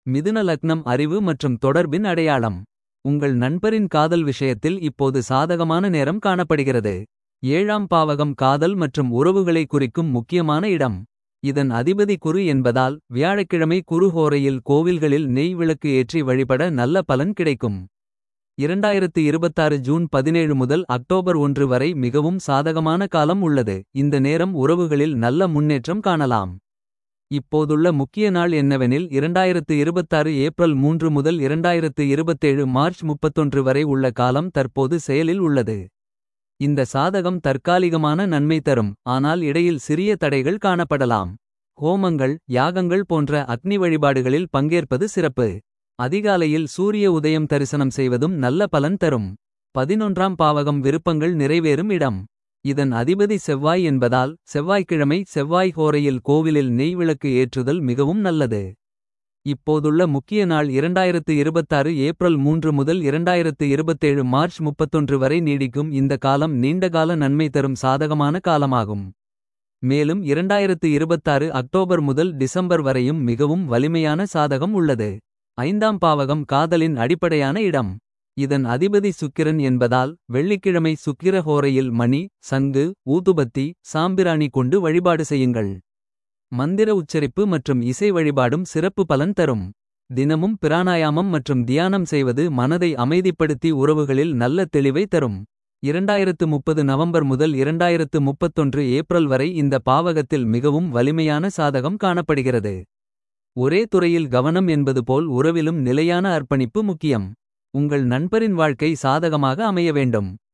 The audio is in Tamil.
மிதுன லக்னம் அறிவு மற்றும் தொடர்பின் அடையாளம். உங்கள் நண்பரின் காதல் விஷயத்தில் இப்போது சாதகமான நேரம் காணப்படுகிறது. ஏழாம் பாவகம் காதல் மற்றும் உறவுகளை குறிக்கும் முக்கியமான இடம். இதன் அதிபதி குரு என்பதால் வியாழக்கிழமை குருஹோரையில் கோவில்களில் நெய் விளக்கு ஏற்றி வழிபட நல்ல பலன் கிடைக்கும். 2026 ஜூன் 17 முதல் அக்டோபர் 1 வரை மிகவும் சாதகமான காலம் உள்ளது. இந்த நேரம் உறவுகளில் நல்ல முன்னேற்றம் காணலாம். இப்போதுள்ள முக்கிய நாள் என்னவெனில் 2026 ஏப்ரல் 3 முதல் 2027 மார்ச் 31 வரை உள்ள காலம் தற்போது செயலில் உள்ளது. இந்த சாதகம் தற்காலிகமான நன்மை தரும் ஆனால் இடையில் சிறிய தடைகள் காணப்படலாம். ஹோமங்கள் யாகங்கள் போன்ற அக்னி வழிபாடுகளில் பங்கேற்பது சிறப்பு. அதிகாலையில் சூரிய உதயம் தரிசனம் செய்வதும் நல்ல பலன் தரும். பதினொன்றாம் பாவகம் விருப்பங்கள் நிறைவேறும் இடம். இதன் அதிபதி செவ்வாய் என்பதால் செவ்வாய்க்கிழமை செவ்வாய் ஹோரையில் கோவிலில் நெய் விளக்கு ஏற்றுதல் மிகவும் நல்லது. இப்போதுள்ள முக்கிய நாள் 2026 ஏப்ரல் 3 முதல் 2027 மார்ச் 31 வரை நீடிக்கும் இந்த காலம் நீண்டகால நன்மை தரும் சாதகமான காலமாகும். மேலும் 2026 அக்டோபர் முதல் டிசம்பர் வரையும் மிகவும் வலிமையான சாதகம் உள்ளது. ஐந்தாம் பாவகம் காதலின் அடிப்படையான இடம். இதன் அதிபதி சுக்கிரன் என்பதால் வெள்ளிக்கிழமை சுக்கிர ஹோரையில் மணி சங்கு ஊதுபத்தி சாம்பிராணி கொண்டு வழிபாடு செய்யுங்கள். மந்திர உச்சரிப்பு மற்றும் இசை வழிபாடும் சிறப்பு பலன் தரும். தினமும் பிராணாயாமம் மற்றும் தியானம் செய்வது மனதை அமைதிப்படுத்தி உறவுகளில் நல்ல தெளிவை தரும். 2030 நவம்பர் முதல் 2031 ஏப்ரல் வரை இந்த பாவகத்தில் மிகவும் வலிமையான சாதகம் காணப்படுகிறது. ஒரே துறையில் கவனம் என்பது போல் உறவிலும் நிலையான அர்ப்பணிப்பு முக்கியம். உங்கள் நண்பரின் வாழ்க்கை சாதகமாக அமைய வேண்டும்.